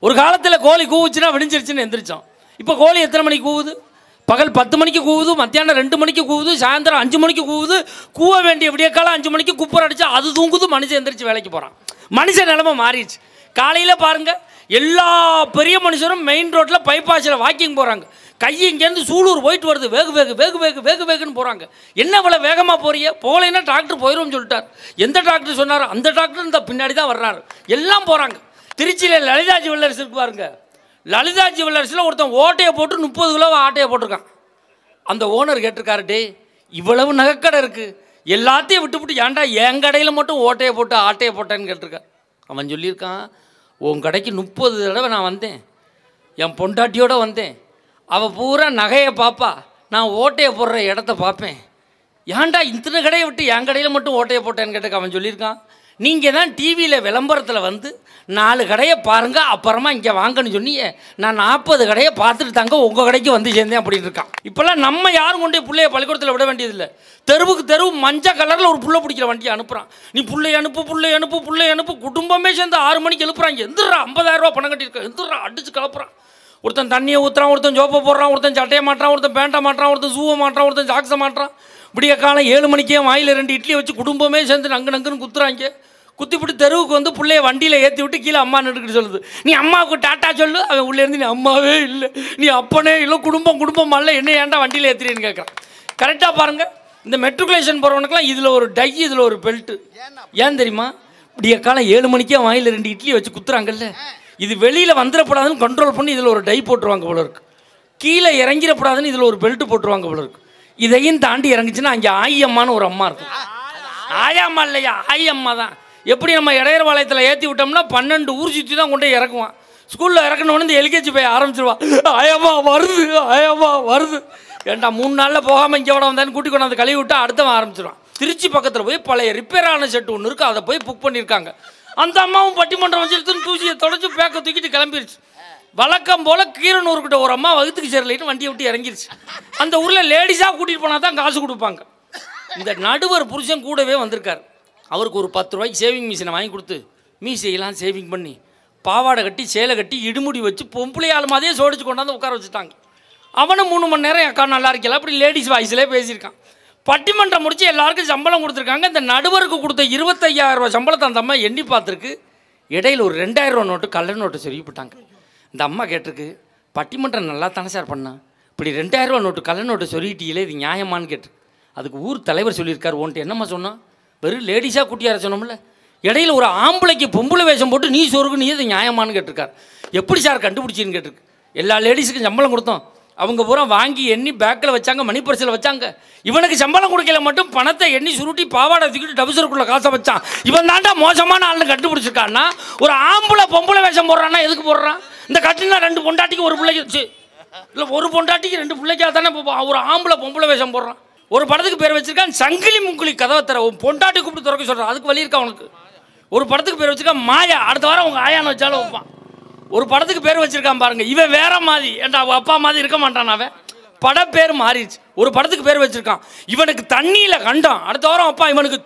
ஒரு காலத்தில் கோழி கூவுச்சுன்னா விடிஞ்சிருச்சுன்னு எந்திரிச்சோம் இப்போ கோழி எத்தனை மணிக்கு கூவுது பகல் பத்து மணிக்கு கூவுது மத்தியானம் ரெண்டு மணிக்கு கூவுது சாயந்தரம் அஞ்சு மணிக்கு கூவுது கூவ வேண்டிய விடிய காலம் அஞ்சு மணிக்கு குப்பர் அடிச்சா அது தூங்குது மனுஷன் எந்திரிச்சு வேலைக்கு போகிறான் மனுஷன் நிலைமை மாறிடுச்சு காலையில் பாருங்க எல்லா பெரிய மனுஷரும் மெயின் ரோட்டில் பைபாஸில் வாக்கிங் போகிறாங்க கை இங்கேருந்து சூலூர் போயிட்டு வருது வேகு வேகு வேகு வேகு வேகு வேகுன்னு போகிறாங்க என்ன இவ்வளோ வேகமாக போறீங்க போகலைன்னா டாக்டர் போயிடும்னு சொல்லிட்டார் எந்த டாக்டர் சொன்னாரோ அந்த டாக்டர் இந்த பின்னாடி தான் வர்றாரு எல்லாம் போகிறாங்க திருச்சியில் லலிதா ஜுவல்லர்ஸ் இருக்கு பாருங்க லலிதா ஜுவல்லர்ஸில் ஒருத்தன் ஓட்டையை போட்டு முப்பது கிலோ ஆட்டையை போட்டிருக்கான் அந்த ஓனர் கேட்டிருக்காரு டே இவ்வளவு நகைக்கடை இருக்குது எல்லாத்தையும் விட்டுவிட்டு ஏன்டா என் கடையில் மட்டும் ஓட்டையை போட்டு ஆட்டையை போட்டேன்னு கேட்டிருக்கான் அவன் சொல்லியிருக்கான் உன் கடைக்கு முப்பது தடவை நான் வந்தேன் என் பொண்டாட்டியோட வந்தேன் அவள் பூரா நகையை பார்ப்பா நான் ஓட்டையை போடுற இடத்த பார்ப்பேன் ஏன்டா இத்தனை கடையை விட்டு என் கடையில் மட்டும் ஓட்டையை போட்டேன்னு கேட்டக்கு அவன் சொல்லியிருக்கான் நீங்கள் தான் டிவியில் விளம்பரத்தில் வந்து நாலு கடையை பாருங்க அப்புறமா இங்கே வாங்கன்னு சொன்னீங்க நான் நாற்பது கடையை பார்த்துட்டு தாங்க உங்கள் கடைக்கு வந்து சேர்ந்தேன் அப்படின்னு இருக்கான் இப்போல்லாம் நம்ம யாரும் கொண்டு போய் பிள்ளைய பள்ளிக்கூடத்தில் விட வேண்டியதில்லை தெருவுக்கு தெருவு மஞ்சள் கலரில் ஒரு புள்ள பிடிக்கிற வண்டியை அனுப்புகிறான் நீ புள்ளை அனுப்பு புள்ளை அனுப்பு புள்ளை அனுப்பு குடும்பமே சேர்ந்து ஆறு மணிக்கு எழுப்புறாங்க எந்திரா ஐம்பதாயிரம் ரூபா பணம் கட்டியிருக்க எந்திரா அடிச்சு கலப்புறான் ஒருத்தன் தண்ணியை ஊற்றுறான் ஒருத்தன் ஜோப்பை போடுறான் ஒருத்தன் சட்டையை மாட்டுறான் ஒருத்தன் பேண்ட்டை மாட்டுறான் ஒருத்தன் ஷூவை மாட்டுறான் ஒருத்தன் ஜாக்ஸை மாட்டுறான் விடிய காலம் ஏழு மணிக்கே வாயில் ரெண்டு இட்லியை வச்சு குடும்பமே சேர்ந்து நங்கு நங்குன்னு குத்துறாங்க குத்திப்பிட்டு தெருவுக்கு வந்து பிள்ளைய வண்டியில் ஏற்றி விட்டு கீழே அம்மா நின்றுக்கிட்டு சொல்லுது நீ அம்மாவுக்கு டாட்டா சொல்லு அவன் உள்ளே இருந்து நீ அம்மாவே இல்லை நீ அப்பனே இல்லை குடும்பம் குடும்பம் அல்ல என்ன ஏன்டா வண்டியில் ஏற்றுறேன்னு கேட்குறான் கரெக்டாக பாருங்கள் இந்த மெட்ரிகுலேஷன் போகிறவனுக்குலாம் இதில் ஒரு டை இதில் ஒரு பெல்ட்டு ஏன் தெரியுமா விடிய காலம் ஏழு மணிக்கே வாயில் ரெண்டு இட்லி வச்சு குத்துறாங்கல்ல இது வெளியில் வந்துடக்கூடாதுன்னு கண்ட்ரோல் பண்ணி இதில் ஒரு டை போட்டுருவாங்க போல இருக்கு கீழே இறங்கிடக்கூடாதுன்னு இதில் ஒரு பெல்ட் போட்டுருவாங்க போல இருக்கு இதையும் தாண்டி இறங்குச்சுன்னா அங்கே ஆயம்மான்னு ஒரு அம்மா இருக்கும் ஆயாம்மா இல்லையா ஆயம்மா தான் எப்படி நம்ம இடையர் பாளையத்தில் ஏற்றி விட்டோம்னா பன்னெண்டு ஊர் சுற்றி தான் கொண்டு போய் இறக்குவான் ஸ்கூலில் இறக்கணுன்னு இந்த எல்கேஜி போய் ஆரம்பிச்சிருவா ஆயம்மா வருது ஆயம்மா வருது ஏன்டா மூணு நாளில் போகாமல் இங்கே விட வந்தான்னு கூட்டி கொண்டாந்து கழுவி விட்டா அடுத்தவன் ஆரம்பிச்சிருவான் திருச்சி பக்கத்தில் போய் பழைய ரிப்பேர் ஆன செட்டு ஒன்று இருக்குது அதை போய் புக் பண்ணியிருக்காங்க அந்த அம்மாவும் பட்டிமன்றம் வச்சுருத்துன்னு தூசியை தொடச்சி பேக்கை தூக்கிட்டு கிளம்பிருச்சு வழக்கம் போல் கீரனூர்கிட்ட ஒரு அம்மா வகுத்துக்கு சேரலைட்டு வண்டியை விட்டு இறங்கிருச்சு அந்த ஊரில் லேடிஸாக கூட்டிகிட்டு போனால் தான் காசு கொடுப்பாங்க இந்த நடுவர் புருஷன் கூடவே வந்திருக்கார் அவருக்கு ஒரு பத்து ரூபாய்க்கு சேவிங் மிஷினை வாங்கி கொடுத்து மீசையெல்லாம் சேவிங் பண்ணி பாவாடை கட்டி சேலை கட்டி இடுமுடி வச்சு பொம்பளையாள் மாதிரியே சோடிச்சு கொண்டாந்து உட்கார வச்சுட்டாங்க அவனும் மூணு மணி நேரம் அக்கா நல்லா இருக்கல அப்படி லேடிஸ் வாய்ஸ்லேயே பேசியிருக்கான் பட்டிமன்றம் முடிச்சு எல்லாருக்கும் சம்பளம் கொடுத்துருக்காங்க இந்த நடுவருக்கு கொடுத்த இருபத்தையாயிரம் ரூபாய் சம்பளத்தை அந்த அம்மா எண்ணி பார்த்துருக்கு இடையில ஒரு ரெண்டாயிரம் ரூபா நோட்டு கள்ள நோட்டு சொருகி போட்டாங்க இந்த அம்மா கேட்டிருக்கு பட்டிமன்றம் நல்லா தானே சார் பண்ணா இப்படி ரெண்டாயிரம் ரூபா நோட்டு கள்ள நோட்டு சொருகிட்டீங்களே இது நியாயமான்னு கேட்டு அதுக்கு ஊர் தலைவர் சொல்லியிருக்காரு உன்ட்டு என்னம்மா சொன்னான் வெறும் லேடிஸாக கூட்டியார சொன்னோம்ல இடையில ஒரு ஆம்பளைக்கு பொம்பளை வேஷம் போட்டு நீ சொருகு நீ இது நியாயமான்னு கேட்டிருக்கார் எப்படி சார் கண்டுபிடிச்சின்னு கேட்டிருக்கு எல்லா லேடிஸுக்கும் சம்பளம் கொடுத்தோம் அவங்க பூரா வாங்கி எண்ணி பேக்கில் வச்சாங்க மணி பர்ஸில் வச்சாங்க இவனுக்கு சம்பளம் கொடுக்கல மட்டும் பணத்தை எண்ணி சுருட்டி பாவாடை தூக்கிட்டு டபுசருக்குள்ள காசை வச்சான் இவன் தாண்டா மோசமான ஆள்னு கண்டுபிடிச்சிருக்கான்னா ஒரு ஆம்பளை பொம்பளை வேஷம் போடுறான்னா எதுக்கு போடுறான் இந்த கட்டினா ரெண்டு பொண்டாட்டிக்கு ஒரு பிள்ளைக்கு வச்சு இல்லை ஒரு பொண்டாட்டிக்கு ரெண்டு பிள்ளைக்கா தானே இப்போ ஒரு ஆம்பளை பொம்பளை வேஷம் போடுறான் ஒரு படத்துக்கு பேர் வச்சிருக்கான் சங்கிலி முங்குலி கதவை தர உன் பொண்டாட்டி கூப்பிட்டு திறக்க சொல்கிறான் அதுக்கு வழி இருக்கா உனக்கு ஒரு படத்துக்கு பேர் வச்சிருக்கான் மாயா அடுத்த வாரம் உங்கள் ஆயான்னு வச்சாலும் வைப்பான் ஒரு படத்துக்கு பேர் வச்சிருக்கான் பாருங்க இவன் வேற மாதிரி ஏன்டா அவன் அப்பா மாதிரி இருக்க மாட்டான் அவன் பட பேர் மாறிடுச்சு ஒரு படத்துக்கு பேர் வச்சிருக்கான் இவனுக்கு தண்ணியில் கண்டம் அடுத்த வாரம் வைப்பான் இவனுக்கு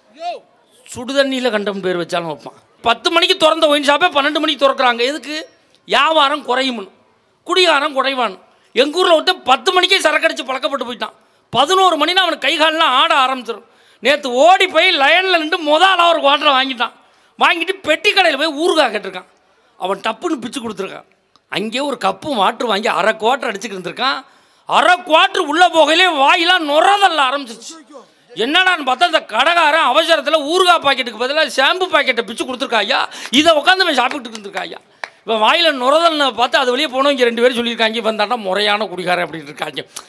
சுடு தண்ணியில் கண்டம் பேர் வச்சாலும் வைப்பான் பத்து மணிக்கு திறந்த ஒயின் ஷாப்பே பன்னெண்டு மணிக்கு திறக்கிறாங்க எதுக்கு வியாபாரம் குறையும்னு குடிகாரம் குறைவான் எங்கள் ஊரில் ஒருத்தன் பத்து மணிக்கே சரக்கடிச்சு பழக்கப்பட்டு போயிட்டான் பதினோரு மணினா அவனுக்கு கை கால்லாம் ஆட ஆரம்பிச்சிடும் நேற்று ஓடி போய் லைனில் நின்று முதல் ஒரு குவாட்டரை வாங்கிட்டான் வாங்கிட்டு பெட்டி கடையில் போய் ஊறுகாய் கேட்டிருக்கான் அவன் டப்புன்னு பிச்சு கொடுத்துருக்கான் அங்கேயே ஒரு கப்பு வாட்டர் வாங்கி அரை குவாட்டர் அடிச்சுக்கிட்டு இருந்திருக்கான் அரை குவாட்டர் உள்ளே போகையிலே வாயெல்லாம் நுரதல்ல ஆரம்பிச்சிச்சு என்னடான்னு பார்த்தா இந்த கடைக்காரன் அவசரத்தில் ஊறுகாய் பாக்கெட்டுக்கு பதிலாக ஷாம்பு பாக்கெட்டை பிச்சு கொடுத்துருக்கா ஐயா இதை உட்காந்து அவன் சாப்பிட்டுட்டு இருந்திருக்கா ஐயா இவன் வாயில் நுரதல்னு பார்த்து அது வெளியே போனவங்க ரெண்டு பேரும் சொல்லியிருக்காங்க இவன் தாண்டா முறையான குடிகாரன் அப்படின்னு இருக்காங்க